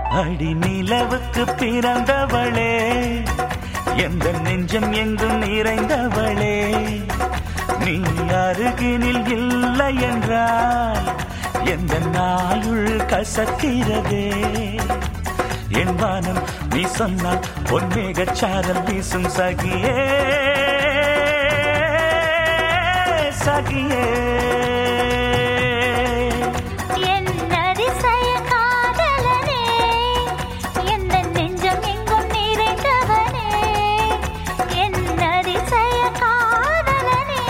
அடி நிலவுக்கு பிறந்தவளே எந்த நெஞ்சம் எங்கும் நிறைந்தவளே நீ அருகினில் இல்லை என்றால் எந்த நாயுள் கசக்கிறதே என் வானம் நீ சொன்னால் பொன்மேகச்சாரல் வீசும் சகியே சகியே என் அதிசய காதலனே எந்த நெஞ்சம் எங்கும் நிறைந்தவனே என் அதிசய காதலனே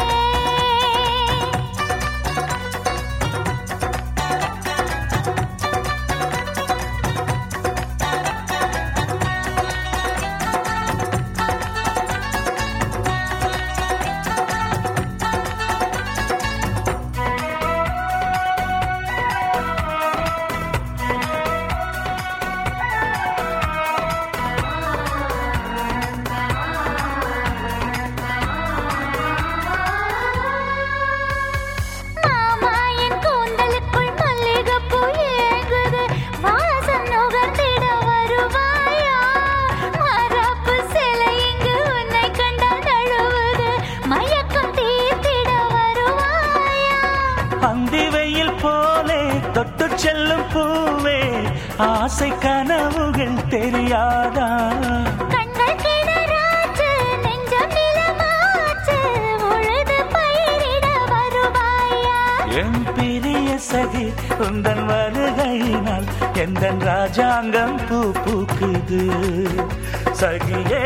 மாமா என் கூந்தலுக்குள் மல்லிகைப்பூ ஏங்குது வாசம் நுகர்ந்திட வருவாயா மரப்பு சிலை இங்கு உன்னை கண்டால் நழுவுது மயக்கம் தீர்த்திட வருவாயா அந்தி வெயில் போலே தொட்டு செல்லும் பூவே ஆசை கனவுகள் தெரியாதா கண்கள் கிணறாச்சு நெஞ்சம் நிலமாச்சு உழுது பயிரிட வருவாயா என் பெரிய சகி உந்தன் வருகையினால் எந்த ராஜாங்கம் பூ பூக்குது சகியே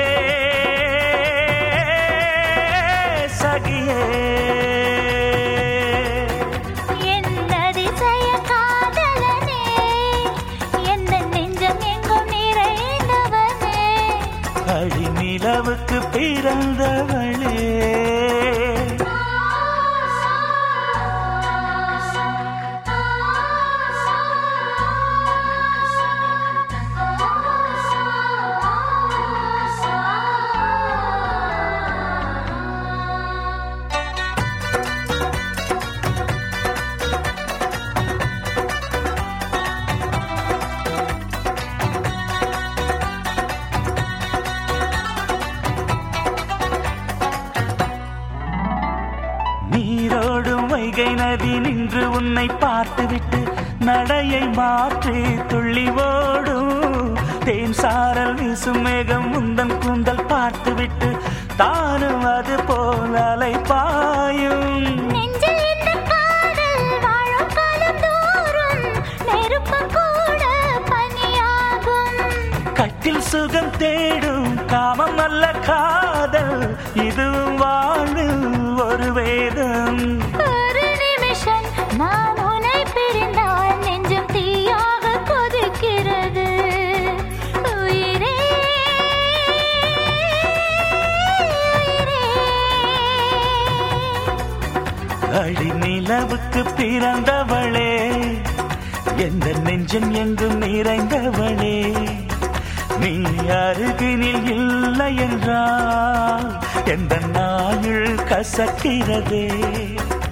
சகியே என் அதிசய காதலனே எந்த நெஞ்சம் எங்கும் நிறைந்தவனே அடி நிலவுக்கு பிறந்தவளே நீரோடும் வைகை நதி நின்று உன்னை பார்த்துவிட்டு நடையை மாற்றி துள்ளி ஓடும் தேன் சாரல் வீசும் மேகம் முந்தன் கூந்தல் பார்த்துவிட்டு தானும் அது போல் அலை பாயும் நெஞ்சில் இந்த காதல் வாழும் காலம் தோறும் நெருப்பு கூட பனியாகும் கட்டில் சுகம் தேடும் காமம் அல்ல காதல் இதுவும் வாழ்வில் ஒரு வேதம் ஒரு நிமிஷம் நான் உன்னை பிரிந்தால் நெஞ்சம் தீயாக கொதிக்கிறது உயிரே உயிரே அடி நிலவுக்கு பிறந்தவளே எந்த நெஞ்சம் எங்கும் நிறைந்தவளே நீ அருகினில் இல்லை என்றால் எந்த நாயுள் கசக்கிறதே